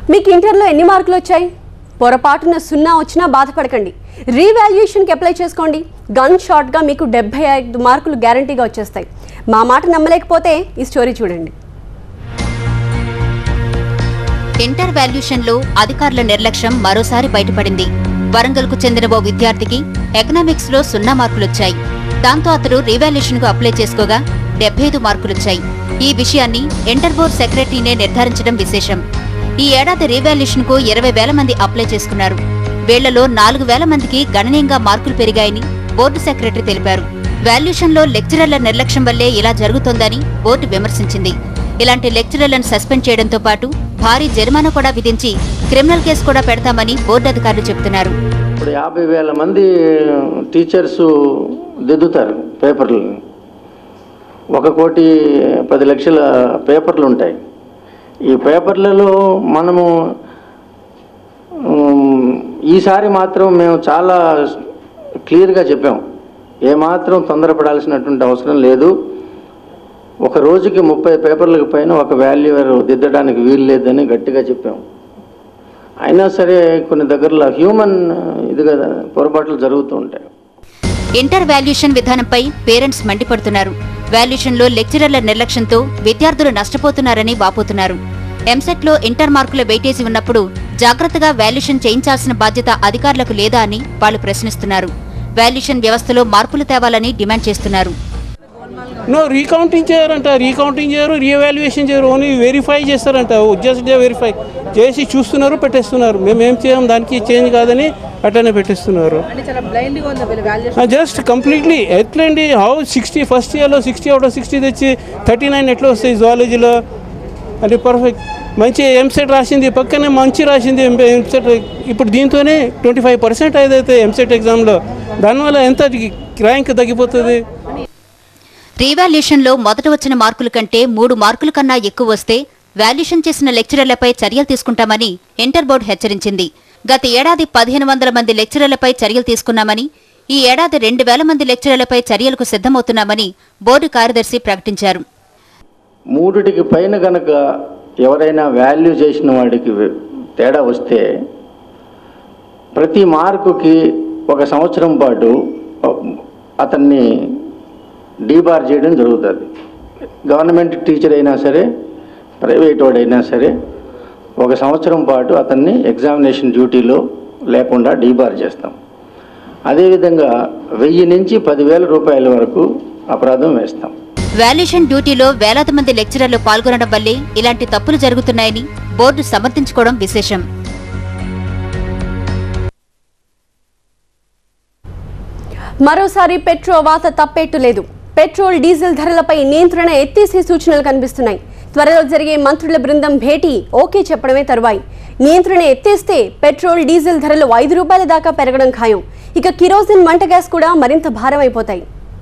మీకు ఇంటర్లో ఎన్ని మార్కులు వచ్చాయి పొరపాటున సున్నా వచ్చినా బాధపడకండి రీవాల్యుయేషన్కి అప్లై చేసుకోండి గన్ షాట్గా మీకు డెబ్బై ఐదు మార్కులు గ్యారంటీగా వచ్చేస్తాయి మా మాట నమ్మలేకపోతే ఈ స్టోరీ చూడండి ఇంటర్ వాల్యుయేషన్లో అధికారుల నిర్లక్ష్యం మరోసారి బయటపడింది వరంగల్కు చెందిన ఓ విద్యార్థికి ఎకనామిక్స్ లో సున్నా మార్కులొచ్చాయి దాంతో అతడు రీవాల్యుయేషన్ కు అప్లై చేసుకోగా డెబ్బై ఐదు మార్కులొచ్చాయి ఈ విషయాన్ని ఇంటర్ బోర్డ్ సెక్రటరీనే నిర్ధారించడం విశేషం ఈ ఏడాది రీవాల్యుయేషన్ కు ఇరవై వేల మంది అప్లై చేసుకున్నారు వీళ్లలో నాలుగు వేల మందికి గణనీయంగా మార్కులు పెరిగాయని బోర్డు సెక్రటరీ తెలిపారు వాల్యుయేషన్లో లెక్చరర్ల నిర్లక్ష్యం వల్లే ఇలా జరుగుతోందని బోర్డు విమర్శించింది ఇలాంటి లెక్చరర్లను సస్పెండ్ చేయడంతో పాటు భారీ జరిమానా కూడా విధించి క్రిమినల్ కేసు కూడా పెడతామని బోర్డు అధికారులు చెబుతున్నారు ఇప్పుడు యాభై వేల మంది టీచర్స్ దిద్దుతారు పేపర్లు ఒక కోటి పది లక్షల పేపర్లు ఉంటాయి ఈ పేపర్లలో మనము ఉమ్, ఈసారి మాత్రం మేము చాలా క్లియర్గా చెప్పాం ఏమాత్రం తొందరపడాల్సినటువంటి అవసరం లేదు ఒక రోజుకి ముప్పై పేపర్లకు పైన ఒక వాల్యూవర్ దిద్దడానికి వీలు లేదని గట్టిగా చెప్పాం అయినా సరే కొన్ని దగ్గరలో హ్యూమన్ ఇది కదా పొరపాట్లు జరుగుతూ ఉంటాయి ఇంటర్ వాల్యుయేషన్ విధానంపై పేరెంట్స్ మండిపడుతున్నారు వాల్యుయేషన్లో లెక్చరర్ల నిర్లక్ష్యంతో విద్యార్థులు నష్టపోతున్నారని వాపోతున్నారు ఎంసెట్లో ఇంటర్ మార్కుల వెయిటేజీ ఉన్నప్పుడు జాగ్రత్తగా వాల్యుయేషన్ చేయించాల్సిన బాధ్యత అధికారులకు లేదా అని వాళ్ళు ప్రశ్నిస్తున్నారు వాల్యుయేషన్ వ్యవస్థలో మార్పులు తేవాలని డిమాండ్ చేస్తున్నారు నో రీకౌంటింగ్ చేయరంట రీకౌంటింగ్ చేయరు రీఎవాల్యుయేషన్ చేయరు ఓన్లీ వెరిఫై చేస్తారంట జస్ట్ డే వెరిఫై చేసి చూస్తున్నారు పెట్టేస్తున్నారు మేము ఏం చేయం దానికి చేంజ్ కాదని అట్టనే పెట్టేస్తున్నారు అంటే చాలా బ్లైండ్గా ఉంది వీళ్ళు వాల్యుయేషన్ జస్ట్ కంప్లీట్లీ ఎట్లండి హౌ సిక్స్టీ ఫస్ట్ ఇయర్లో సిక్స్టీ అవుట్ ఆఫ్ సిక్స్టీ తెచ్చి థర్టీ నైన్ ఎట్లా వస్తాయి జువాలజీలో అంటే పర్ఫెక్ట్ మంచి ఎంసెట్ రాసింది పక్కనే మంచి రాసింది ఎంసెట్ ఇప్పుడు దీంతోనే ట్వంటీ ఫైవ్ పర్సెంట్ ఏదైతే ఎంసెట్ ఎగ్జామ్లో దానివల్ల ఎంత ర్యాంక్ తగ్గిపోతుంది రీవాల్యుయేషన్లో మొదట వచ్చిన మార్కుల కంటే మూడు మార్కుల కన్నా ఎక్కువ వస్తే వాల్యుయేషన్ చేసిన లెక్చరర్లపై చర్యలు తీసుకుంటామని ఇంటర్ బోర్డు హెచ్చరించింది గత ఏడాది పదిహేను వందల మంది లెక్చరర్లపై చర్యలు తీసుకున్నామని ఈ ఏడాది రెండు వేల మంది లెక్చరర్లపై చర్యలకు సిద్ధమవుతున్నామని బోర్డు కార్యదర్శి ప్రకటించారు మూడిటికి పైన కనుక ఎవరైనా వాల్యూ చేసిన వాడికి తేడా వస్తే ప్రతి మార్కుకి ఒక సంవత్సరం పాటు అతన్ని డీబార్ చేయడం జరుగుతుంది గవర్నమెంట్ టీచర్ అయినా సరే ప్రైవేట్ వాడైనా సరే ఒక సంవత్సరం పాటు అతన్ని ఎగ్జామినేషన్ డ్యూటీలో లేకుండా డీబార్ చేస్తాం అదేవిధంగా వెయ్యి నుంచి పదివేల రూపాయల వరకు అపరాధం వేస్తాం వాల్యుయేషన్ డ్యూటీలో వేలాది మంది లెక్చరర్లు పాల్గొనడం వల్లే ఇలాంటి తప్పులు జరుగుతున్నాయని బోర్డు సమర్థించుకోవడం విశేషం మరోసారి పెట్రో వాత తప్పేట్టు లేదు పెట్రోల్ డీజిల్ ధరలపై నియంత్రణ ఎత్తేసే సూచనలు కనిపిస్తున్నాయి త్వరలో జరిగే మంత్రుల బృందం భేటీ ఓకే చెప్పడమే తరువాయి నియంత్రణ ఎత్తేస్తే పెట్రోల్ డీజిల్ ధరలు ఐదు రూపాయల దాకా పెరగడం ఖాయం ఇక కిరోసిన్ వంట గ్యాస్ కూడా మరింత భారం అయిపోతాయి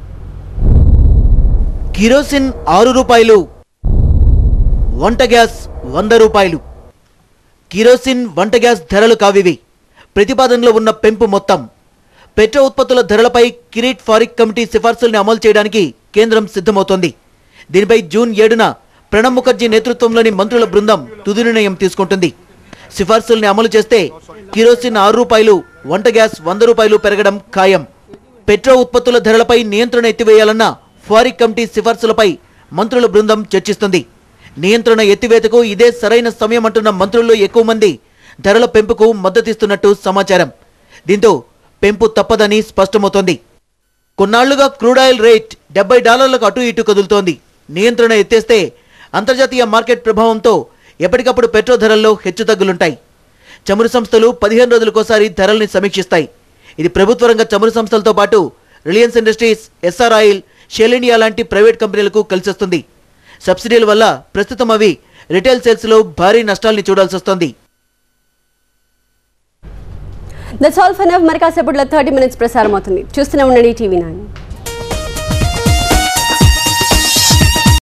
కిరోసిన్ ఆరు రూపాయలు వంట గ్యాస్ వంద రూపాయలు కిరోసిన్ వంట గ్యాస్ ధరలు కావివి ప్రతిపాదనలో ఉన్న పెంపు మొత్తం పెట్రో ఉత్పత్తుల ధరలపై కిరీట్ ఫారిక్ కమిటీ సిఫార్సుల్ని అమలు చేయడానికి కేంద్రం సిద్ధమవుతోంది దీనిపై జూన్ ఏడున ప్రణబ్ ముఖర్జీ నేతృత్వంలోని మంత్రుల బృందం తుది నిర్ణయం తీసుకుంటుంది సిఫార్సుల్ని అమలు చేస్తే కిరోసిన్ ఆరు రూపాయలు వంట గ్యాస్ వంద రూపాయలు పెరగడం ఖాయం పెట్రో ఉత్పత్తుల ధరలపై నియంత్రణ ఎత్తివేయాలన్న ఫారిక్ కమిటీ సిఫార్సులపై మంత్రుల బృందం చర్చిస్తుంది నియంత్రణ ఎత్తివేతకు ఇదే సరైన సమయం అంటున్న మంత్రుల్లో ఎక్కువ మంది ధరల పెంపుకు మద్దతిస్తున్నట్టు సమాచారం దీంతో పెంపు తప్పదని స్పష్టమవుతోంది కొన్నాళ్లుగా క్రూడ్ ఆయిల్ రేట్ డెబ్బై డాలర్లకు అటు ఇటు కదులుతోంది నియంత్రణ ఎత్తేస్తే అంతర్జాతీయ మార్కెట్ ప్రభావంతో ఎప్పటికప్పుడు పెట్రో ధరల్లో హెచ్చుతగ్గులుంటాయి చమురు సంస్థలు పదిహేను రోజులకోసారి ధరల్ని సమీక్షిస్తాయి ఇది ప్రభుత్వ రంగ చమురు సంస్థలతో పాటు Reliance Industries Essar oil Shell India లాంటి ప్రైవేట్ కంపెనీలకు కలిసొస్తుంది సబ్సిడీల వల్ల ప్రస్తుతం అవి రిటైల్ సేల్స్లో భారీ నష్టాల్ని చూడాల్సి వస్తోంది దట్స్ ఆల్ ఫర్ నవ్ మరి కాసేపట్లో థర్టీ మినిట్స్ ప్రసారం అవుతుంది చూస్తూనే ఉండండి టీవీ నైన్